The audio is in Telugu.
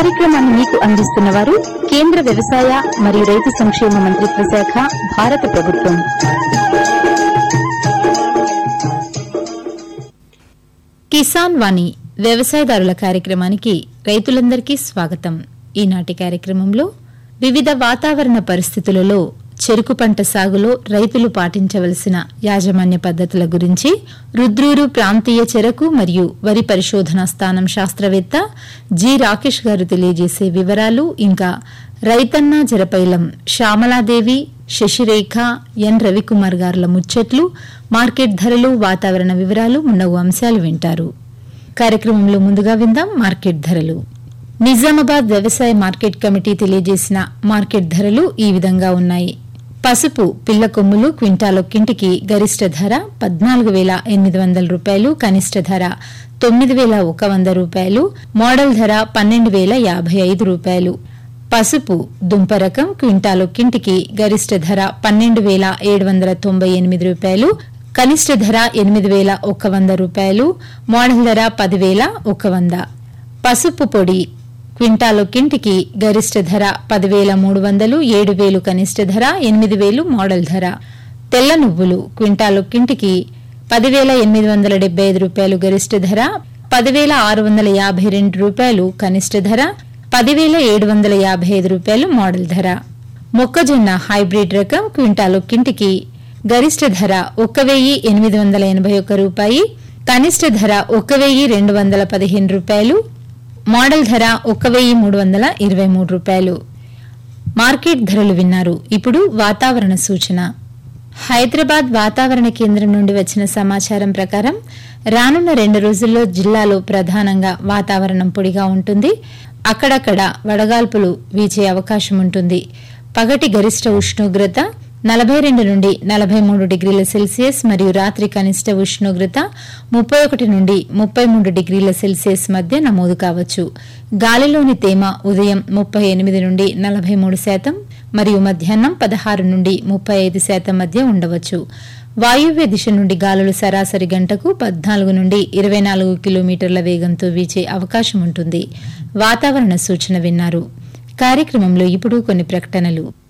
కార్యక్రమాన్ని మీకు అందిస్తున్న వారు కేంద్ర వ్యవసాయ మరియు రైతు సంక్షేమ మంత్రిత్వ శాఖ భారత ప్రభుత్వం కిసాన్ వాణి వ్యవసాయదారుల కార్యక్రమానికి రైతులందరికీ స్వాగతం ఈనాటి కార్యక్రమంలో వివిధ వాతావరణ పరిస్థితులలో చెరుకు పంట సాగులో రైతులు పాటించవలసిన యాజమాన్య పద్ధతుల గురించి రుద్రూరు ప్రాంతీయ చెరకు మరియు వరి పరిశోధనా స్థానం శాస్త్రవేత్త జి రాకేష్ గారు తెలియజేసే వివరాలు ఇంకా రైతన్న జరపైలం శ్యామలాదేవి శశిరేఖ ఎన్ రవికుమార్ గారుల ముచ్చట్లు మార్కెట్ ధరలు వాతావరణ వివరాలు మున్నగు అంశాలు వింటారు కార్యక్రమంలో ముందుగా విందాం మార్కెట్ ధరలు నిజామాబాద్ వ్యవసాయ మార్కెట్ కమిటీ తెలియజేసిన మార్కెట్ ధరలు ఈ విధంగా ఉన్నాయి పసుపు పిల్ల కొమ్ములు క్వింటాలొక్కింటికి గరిష్ట ధర పద్నాలుగు వేల ఎనిమిది వందల రూపాయలు కనిష్ట ధర తొమ్మిది వేల ఒక వంద రూపాయలు మోడల్ ధర పన్నెండు వేల యాభై ఐదు రూపాయలు పసుపు దుంప రకం క్వింటాలొక్కింటికి గరిష్ట ధర పన్నెండు వేల ఏడు వందల తొంభై ఎనిమిది రూపాయలు కనిష్ట ధర ఎనిమిది వేల ఒక వంద రూపాయలు మోడల్ ధర పదివేల ఒక వంద పసుపు పొడి క్వింటాలొక్కింటికి గరిష్ట ధర పదివేల మూడు వందలు ఏడు వేలు కనిష్ట ధర ఎనిమిది వేలు మోడల్ ధర తెల్ల నువ్వులు క్వింటాలొక్కింటికి పదివేల ఎనిమిది వందల డెబ్బై ఐదు రూపాయలు గరిష్ట ధర పదివేల ఆరు వందల యాభై రెండు రూపాయలు కనిష్ట ధర పదివేల ఏడు వందల యాభై ఐదు రూపాయలు మోడల్ ధర మొక్కజొన్న హైబ్రిడ్ రకం క్వింటాలొక్కింటికి గరిష్ట ధర ఒక్క వెయ్యి ఎనిమిది వందల ఎనభై ఒక్క రూపాయి కనిష్ట ధర ఒక్క వెయ్యి రెండు వందల పదిహేను రూపాయలు మోడల్ ధర ఒక్క వెయ్యి మూడు వందల ఇరవై మూడు రూపాయలు మార్కెట్ ధరలు విన్నారు ఇప్పుడు వాతావరణ సూచన హైదరాబాద్ వాతావరణ కేంద్రం నుండి వచ్చిన సమాచారం ప్రకారం రానున్న రెండు రోజుల్లో జిల్లాలో ప్రధానంగా వాతావరణం పొడిగా ఉంటుంది అక్కడక్కడ వడగాల్పులు వీచే అవకాశం ఉంటుంది పగటి గరిష్ట ఉష్ణోగ్రత నలభై రెండు నుండి నలభై మూడు డిగ్రీల సెల్సియస్ మరియు రాత్రి కనిష్ట ఉష్ణోగ్రత ముప్పై ఒకటి నుండి ముప్పై మూడు డిగ్రీల సెల్సియస్ మధ్య నమోదు కావచ్చు గాలిలోని తేమ ఉదయం ముప్పై ఎనిమిది నుండి నలభై మూడు శాతం మరియు మధ్యాహ్నం పదహారు నుండి ముప్పై ఐదు శాతం మధ్య ఉండవచ్చు వాయువ్య దిశ నుండి గాలులు సరాసరి గంటకు పద్నాలుగు నుండి ఇరవై నాలుగు కిలోమీటర్ల వేగంతో వీచే అవకాశం ఉంటుంది వాతావరణ సూచన విన్నారు కార్యక్రమంలో ఇప్పుడు కొన్ని ప్రకటనలు